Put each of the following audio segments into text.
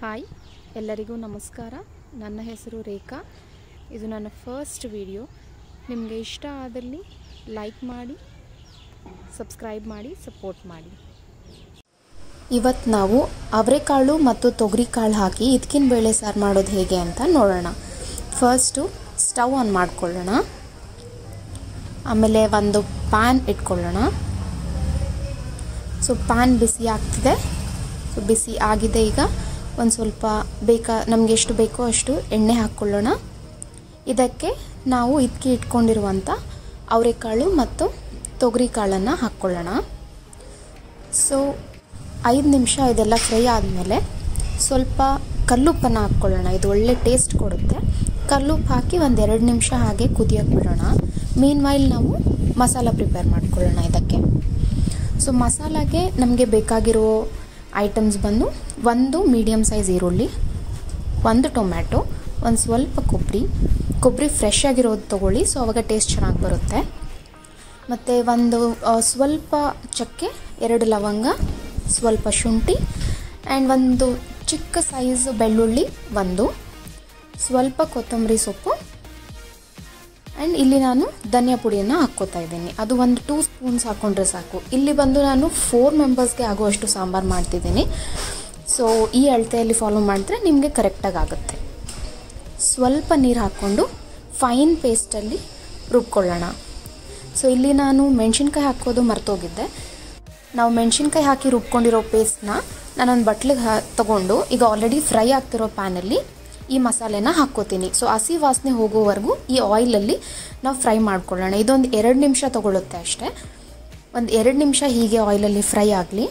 hi ಎಲ್ಲರಿಗೂ ನಮಸ್ಕಾರ ನನ್ನ ಹೆಸರು ರೇಖಾ ಇದು ನನ್ನ ಫಸ್ಟ್ ವಿಡಿಯೋ ನಿಮಗೆ ಇಷ್ಟ ಆದಲ್ಲಿ ಲೈಕ್ ಮಾಡಿ ಸಬ್ಸ್ಕ್ರೈಬ್ ಮಾಡಿ ಸಪೋರ್ಟ್ ಮಾಡಿ ಇವತ್ತು ನಾವು ಅವರೆಕಾಳು ಮತ್ತು ತೊಗರಿಕಾಳು ಹಾಕಿ ಇದಕ್ಕಿನ ಬೇಳೆ ಸಾರು ಮಾಡೋದು ಹೇಗೆ ಅಂತ ನೋಡೋಣ ಫಸ್ಟು ಸ್ಟವ್ ಆನ್ ಮಾಡ್ಕೊಳ್ಳೋಣ ಆಮೇಲೆ ಒಂದು ಪ್ಯಾನ್ ಇಟ್ಕೊಳ್ಳೋಣ ಸೊ ಪ್ಯಾನ್ ಬಿಸಿ ಆಗ್ತಿದೆ ಸೊ ಬಿಸಿ ಆಗಿದೆ ಈಗ ಒಂದು ಸ್ವಲ್ಪ ಬೇಕಾ ನಮಗೆ ಎಷ್ಟು ಬೇಕೋ ಅಷ್ಟು ಎಣ್ಣೆ ಹಾಕ್ಕೊಳ್ಳೋಣ ಇದಕ್ಕೆ ನಾವು ಇದಕ್ಕೆ ಇಟ್ಕೊಂಡಿರುವಂಥ ಅವರೆಕಾಳು ಮತ್ತು ತೊಗರಿ ಕಾಳನ್ನು ಹಾಕ್ಕೊಳ್ಳೋಣ ಸೊ ಐದು ನಿಮಿಷ ಇದೆಲ್ಲ ಫ್ರೈ ಆದಮೇಲೆ ಸ್ವಲ್ಪ ಕಲ್ಲುಪ್ಪನ್ನು ಹಾಕ್ಕೊಳ್ಳೋಣ ಇದು ಒಳ್ಳೆ ಟೇಸ್ಟ್ ಕೊಡುತ್ತೆ ಕಲ್ಲುಪ್ಪು ಹಾಕಿ ಒಂದು ಎರಡು ನಿಮಿಷ ಹಾಗೆ ಕುದಿಯೋಕೆ ಬಿಡೋಣ ಮೀನ್ ವೈಲ್ ನಾವು ಮಸಾಲ ಪ್ರಿಪೇರ್ ಮಾಡ್ಕೊಳ್ಳೋಣ ಇದಕ್ಕೆ ಸೊ ಮಸಾಲಾಗೆ ನಮಗೆ ಬೇಕಾಗಿರೋ ಐಟಮ್ಸ್ ಬಂದು ಒಂದು ಮೀಡಿಯಮ್ ಸೈಜ್ ಈರುಳ್ಳಿ ಒಂದು ಟೊಮ್ಯಾಟೊ ಒಂದು ಸ್ವಲ್ಪ ಕೊಬ್ಬರಿ ಕೊಬ್ಬರಿ ಫ್ರೆಶ್ ಆಗಿರೋದು ತೊಗೊಳ್ಳಿ ಸೊ ಅವಾಗ ಟೇಸ್ಟ್ ಚೆನ್ನಾಗಿ ಬರುತ್ತೆ ಮತ್ತು ಒಂದು ಆ, ಸ್ವಲ್ಪ ಚಕ್ಕೆ ಎರಡು ಲವಂಗ ಸ್ವಲ್ಪ ಶುಂಠಿ ಆ್ಯಂಡ್ ಒಂದು ಚಿಕ್ಕ ಸೈಜ್ ಬೆಳ್ಳುಳ್ಳಿ ಒಂದು ಸ್ವಲ್ಪ ಕೊತ್ತಂಬರಿ ಸೊಪ್ಪು ಆ್ಯಂಡ್ ಇಲ್ಲಿ ನಾನು ಧನಿಯಾ ಪುಡಿಯನ್ನು ಹಾಕ್ಕೋತಾ ಇದ್ದೀನಿ ಅದು ಒಂದು ಟೂ ಸ್ಪೂನ್ಸ್ ಹಾಕ್ಕೊಂಡ್ರೆ ಸಾಕು ಇಲ್ಲಿ ಬಂದು ನಾನು ಫೋರ್ ಮೆಂಬರ್ಸ್ಗೆ ಆಗುವಷ್ಟು ಸಾಂಬಾರು ಮಾಡ್ತಿದ್ದೀನಿ ಸೊ ಈ ಅಳತೆಯಲ್ಲಿ ಫಾಲೋ ಮಾಡಿದ್ರೆ ನಿಮಗೆ ಕರೆಕ್ಟಾಗಿ ಆಗುತ್ತೆ ಸ್ವಲ್ಪ ನೀರು ಹಾಕ್ಕೊಂಡು ಫೈನ್ ಪೇಸ್ಟಲ್ಲಿ ರುಬ್ಕೊಳ್ಳೋಣ ಸೊ ಇಲ್ಲಿ ನಾನು ಮೆಣಸಿನ್ಕಾಯಿ ಹಾಕೋದು ಮರ್ತೋಗಿದ್ದೆ ನಾವು ಮೆಣಸಿನ್ಕಾಯಿ ಹಾಕಿ ರುಬ್ಕೊಂಡಿರೋ ಪೇಸ್ಟ್ನ ನಾನೊಂದು ಬಟ್ಲಿಗೆ ಹಾ ತೊಗೊಂಡು ಈಗ ಆಲ್ರೆಡಿ ಫ್ರೈ ಆಗ್ತಿರೋ ಪ್ಯಾನಲ್ಲಿ ಈ ಮಸಾಲೆನ ಹಾಕ್ಕೋತೀನಿ ಸೊ ಹಸಿ ವಾಸನೆ ಹೋಗೋವರೆಗೂ ಈ ಆಯಿಲಲ್ಲಿ ನಾವು ಫ್ರೈ ಮಾಡ್ಕೊಳ್ಳೋಣ ಇದೊಂದು ಎರಡು ನಿಮಿಷ ತೊಗೊಳುತ್ತೆ ಅಷ್ಟೇ ಒಂದು ಎರಡು ನಿಮಿಷ ಹೀಗೆ ಆಯಿಲಲ್ಲಿ ಫ್ರೈ ಆಗಲಿ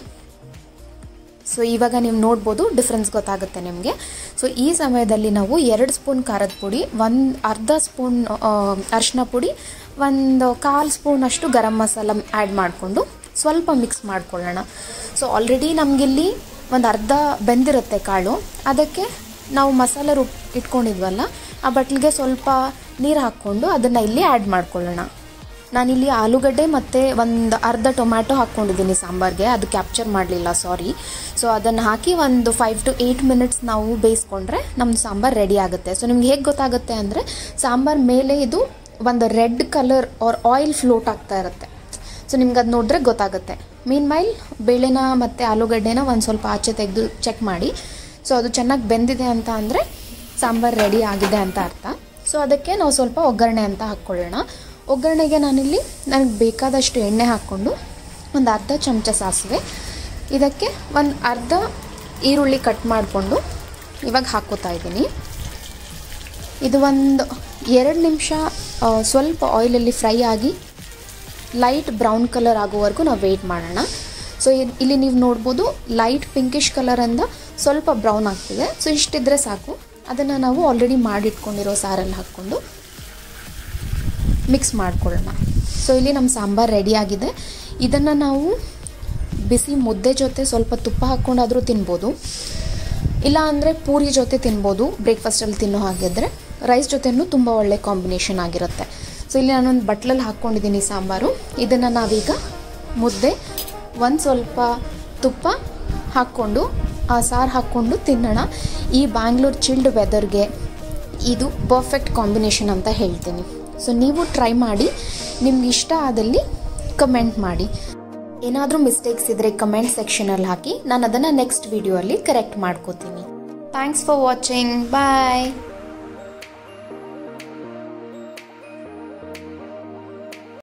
ಸೊ ಇವಾಗ ನೀವು ನೋಡ್ಬೋದು ಡಿಫ್ರೆನ್ಸ್ ಗೊತ್ತಾಗುತ್ತೆ ನಿಮಗೆ ಸೊ ಈ ಸಮಯದಲ್ಲಿ ನಾವು ಎರಡು ಸ್ಪೂನ್ ಖಾರದ ಪುಡಿ ಒಂದು ಅರ್ಧ ಸ್ಪೂನ್ ಅರಿಶಿನ ಪುಡಿ ಒಂದು ಕಾಲು ಸ್ಪೂನ್ ಅಷ್ಟು ಗರಂ ಮಸಾಲ ಆ್ಯಡ್ ಮಾಡಿಕೊಂಡು ಸ್ವಲ್ಪ ಮಿಕ್ಸ್ ಮಾಡ್ಕೊಳ್ಳೋಣ ಸೊ ಆಲ್ರೆಡಿ ನಮಗಿಲ್ಲಿ ಒಂದು ಅರ್ಧ ಬೆಂದಿರುತ್ತೆ ಕಾಳು ಅದಕ್ಕೆ ನಾವು ಮಸಾಲೆ ರುಬ್ ಇಟ್ಕೊಂಡಿದ್ವಲ್ಲ ಆ ಬಟ್ಲಿಗೆ ಸ್ವಲ್ಪ ನೀರು ಹಾಕ್ಕೊಂಡು ಅದನ್ನು ಇಲ್ಲಿ ಆ್ಯಡ್ ಮಾಡ್ಕೊಳ್ಳೋಣ ನಾನಿಲ್ಲಿ ಆಲೂಗಡ್ಡೆ ಮತ್ತು ಒಂದು ಅರ್ಧ ಟೊಮ್ಯಾಟೊ ಹಾಕ್ಕೊಂಡಿದ್ದೀನಿ ಸಾಂಬಾರ್ಗೆ ಅದು ಕ್ಯಾಪ್ಚರ್ ಮಾಡಲಿಲ್ಲ ಸಾರಿ ಸೊ ಅದನ್ನು ಹಾಕಿ ಒಂದು ಫೈವ್ ಟು ಏಯ್ಟ್ ಮಿನಿಟ್ಸ್ ನಾವು ಬೇಯಿಸ್ಕೊಂಡ್ರೆ ನಮ್ಮ ಸಾಂಬಾರು ರೆಡಿ ಆಗುತ್ತೆ ಸೊ ನಿಮ್ಗೆ ಹೇಗೆ ಗೊತ್ತಾಗುತ್ತೆ ಅಂದರೆ ಸಾಂಬಾರ್ ಮೇಲೆ ಇದು ಒಂದು red colour or oil float ಆಗ್ತಾ ಇರುತ್ತೆ ಸೊ ನಿಮ್ಗೆ ಅದು ನೋಡಿದ್ರೆ ಗೊತ್ತಾಗುತ್ತೆ ಮೀನ್ ಮೈಲ್ ಬೇಳೆನ ಮತ್ತು ಆಲೂಗಡ್ಡೆನ ಒಂದು ಸ್ವಲ್ಪ ಆಚೆ ತೆಗೆದು ಚೆಕ್ ಮಾಡಿ ಸೊ ಅದು ಚೆನ್ನಾಗಿ ಬೆಂದಿದೆ ಅಂತ ಅಂದರೆ ಸಾಂಬಾರು ರೆಡಿ ಆಗಿದೆ ಅಂತ ಅರ್ಥ ಸೊ ಅದಕ್ಕೆ ನಾವು ಸ್ವಲ್ಪ ಒಗ್ಗರಣೆ ಅಂತ ಹಾಕ್ಕೊಳ್ಳೋಣ ಒಗ್ಗರಣೆಗೆ ನಾನಿಲ್ಲಿ ನನಗೆ ಬೇಕಾದಷ್ಟು ಎಣ್ಣೆ ಹಾಕ್ಕೊಂಡು ಒಂದು ಅರ್ಧ ಚಮಚ ಸಾಸಿವೆ ಇದಕ್ಕೆ ಒಂದು ಅರ್ಧ ಈರುಳ್ಳಿ ಕಟ್ ಮಾಡಿಕೊಂಡು ಇವಾಗ ಹಾಕ್ಕೋತಾ ಇದ್ದೀನಿ ಇದು ಒಂದು ಎರಡು ನಿಮಿಷ ಆ, ಸ್ವಲ್ಪ ಆಯಿಲಲ್ಲಿ ಫ್ರೈ ಆಗಿ ಲೈಟ್ ಬ್ರೌನ್ ಕಲರ್ ಆಗೋವರೆಗೂ ನಾವು ವೆಯ್ಟ್ ಮಾಡೋಣ ಸೊ ಇಲ್ಲಿ ನೀವು ನೋಡ್ಬೋದು ಲೈಟ್ ಪಿಂಕಿಶ್ ಕಲರಿಂದ ಸ್ವಲ್ಪ ಬ್ರೌನ್ ಆಗ್ತಿದೆ ಸೊ ಇಷ್ಟಿದ್ರೆ ಸಾಕು ಅದನ್ನು ನಾವು ಆಲ್ರೆಡಿ ಮಾಡಿಟ್ಕೊಂಡಿರೋ ಸಾರಲ್ಲಿ ಹಾಕ್ಕೊಂಡು ಮಿಕ್ಸ್ ಮಾಡ್ಕೊಳ್ಳೋಣ ಸೊ ಇಲ್ಲಿ ನಮ್ಮ ಸಾಂಬಾರು ರೆಡಿ ಆಗಿದೆ ಇದನ್ನು ನಾವು ಬಿಸಿ ಮುದ್ದೆ ಜೊತೆ ಸ್ವಲ್ಪ ತುಪ್ಪ ಹಾಕ್ಕೊಂಡಾದರೂ ತಿನ್ಬೋದು ಇಲ್ಲ ಅಂದರೆ ಪೂರಿ ಜೊತೆ ತಿನ್ಬೋದು ಬ್ರೇಕ್ಫಾಸ್ಟಲ್ಲಿ ತಿನ್ನೋ ಹಾಗಿದ್ರೆ ರೈಸ್ ಜೊತೆನೂ ತುಂಬ ಒಳ್ಳೆ ಕಾಂಬಿನೇಷನ್ ಆಗಿರುತ್ತೆ ಸೊ ಇಲ್ಲಿ ನಾನೊಂದು ಬಟ್ಲಲ್ಲಿ ಹಾಕ್ಕೊಂಡಿದ್ದೀನಿ ಸಾಂಬಾರು ಇದನ್ನು ನಾವೀಗ ಮುದ್ದೆ ಒಂದು ಸ್ವಲ್ಪ ತುಪ್ಪ ಹಾಕ್ಕೊಂಡು ಆ ಸಾರು ಹಾಕ್ಕೊಂಡು ತಿನ್ನೋಣ ಈ ಬ್ಯಾಂಗ್ಳೂರ್ ಚಿಲ್ಡ್ ವೆದರ್ಗೆ ಇದು ಪರ್ಫೆಕ್ಟ್ ಕಾಂಬಿನೇಷನ್ ಅಂತ ಹೇಳ್ತೀನಿ ಸೊ ನೀವು ಟ್ರೈ ಮಾಡಿ ನಿಮ್ಗೆ ಇಷ್ಟ ಆದಲ್ಲಿ ಕಮೆಂಟ್ ಮಾಡಿ ಏನಾದರೂ ಮಿಸ್ಟೇಕ್ಸ್ ಇದ್ದರೆ ಕಮೆಂಟ್ ಸೆಕ್ಷನಲ್ಲಿ ಹಾಕಿ ನಾನು ಅದನ್ನು ನೆಕ್ಸ್ಟ್ ವಿಡಿಯೋ ಅಲ್ಲಿ ಕರೆಕ್ಟ್ ಮಾಡ್ಕೋತೀನಿ ಥ್ಯಾಂಕ್ಸ್ ಫಾರ್ ವಾಚಿಂಗ್ ಬಾಯ್